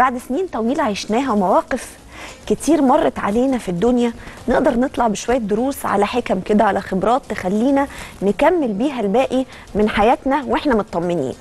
بعد سنين طويلة عشناها ومواقف كتير مرت علينا في الدنيا نقدر نطلع بشوية دروس على حكم كده على خبرات تخلينا نكمل بيها الباقي من حياتنا واحنا مطمنين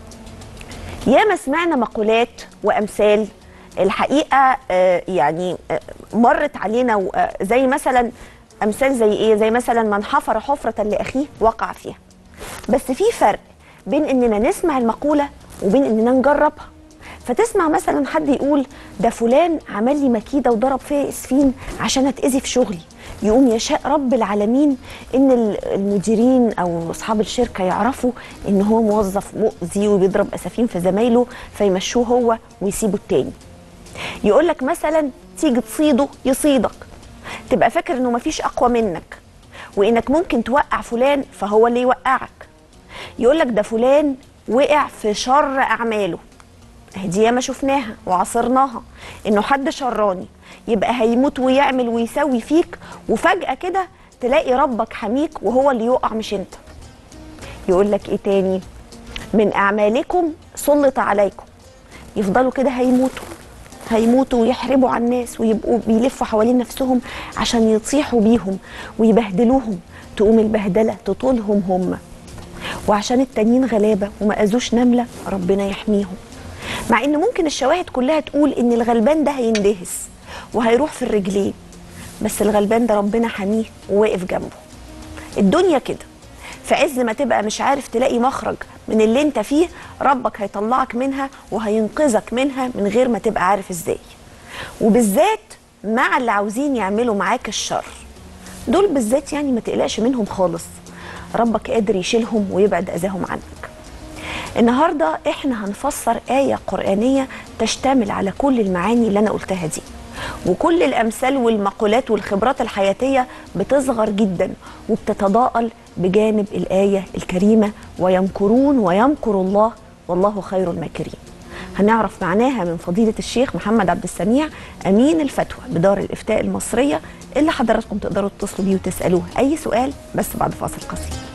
ياما سمعنا مقولات وامثال الحقيقه آه، يعني آه، مرت علينا و- آه، زي مثلا امثال زي ايه زي مثلا من حفر حفره لاخيه وقع فيها بس في فرق بين اننا نسمع المقوله وبين اننا نجربها فتسمع مثلا حد يقول ده فلان عمل لي مكيده وضرب فيا اسفين عشان اتاذي في شغلي يقوم يشاء رب العالمين ان ال- المديرين او اصحاب الشركه يعرفوا ان هو موظف مؤذي وبيضرب اسفين في زمايله فيمشوه هو ويسيبوا التاني يقول لك مثلا تيجي تصيده يصيدك تبقى فاكر انه مفيش اقوى منك وانك ممكن توقع فلان فهو اللي يوقعك يقول لك ده فلان وقع في شر اعماله اهي دي ياما شفناها وعاصرناها انه حد شراني يبقى هيموت ويعمل ويسوي فيك وفجأة كده تلاقي ربك حميك وهو اللي يقع مش انت يقول لك ايه تاني من اعمالكم سلط عليكم يفضلوا كده هيموتوا هيموتوا ويحربوا على الناس ويبقوا بيلفوا حوالين نفسهم عشان يطيحوا بيهم ويبهدلوهم تقوم البهدله تطولهم هم وعشان التانيين غلابه وما اذوش نمله ربنا يحميهم مع ان ممكن الشواهد كلها تقول ان الغلبان ده هيندهس وهيروح في الرجلين بس الغلبان ده ربنا حميه وواقف جنبه الدنيا كده في عز ما تبقى مش عارف تلاقي مخرج من اللي انت فيه ربك هيطلعك منها وهينقذك منها من غير ما تبقى عارف ازاي وبالذات مع اللي عاوزين يعملوا معاك الشر دول بالذات يعني ما تقلقش منهم خالص ربك قادر يشيلهم ويبعد اذاهم عنك النهارده احنا هنفسر آية قرآنية تشتمل على كل المعاني اللي انا قلتها دي وكل الامثال والمقولات والخبرات الحياتية بتصغر جدا وبتتضاءل بجانب الآية الكريمة ويمكرون ويمكر الله والله خير الماكرين هنعرف معناها من فضيلة الشيخ محمد عبد السميع أمين الفتوى بدار الإفتاء المصرية اللي حضراتكم تقدروا تتصلوا بيه وتسألوه أي سؤال بس بعد فاصل قصير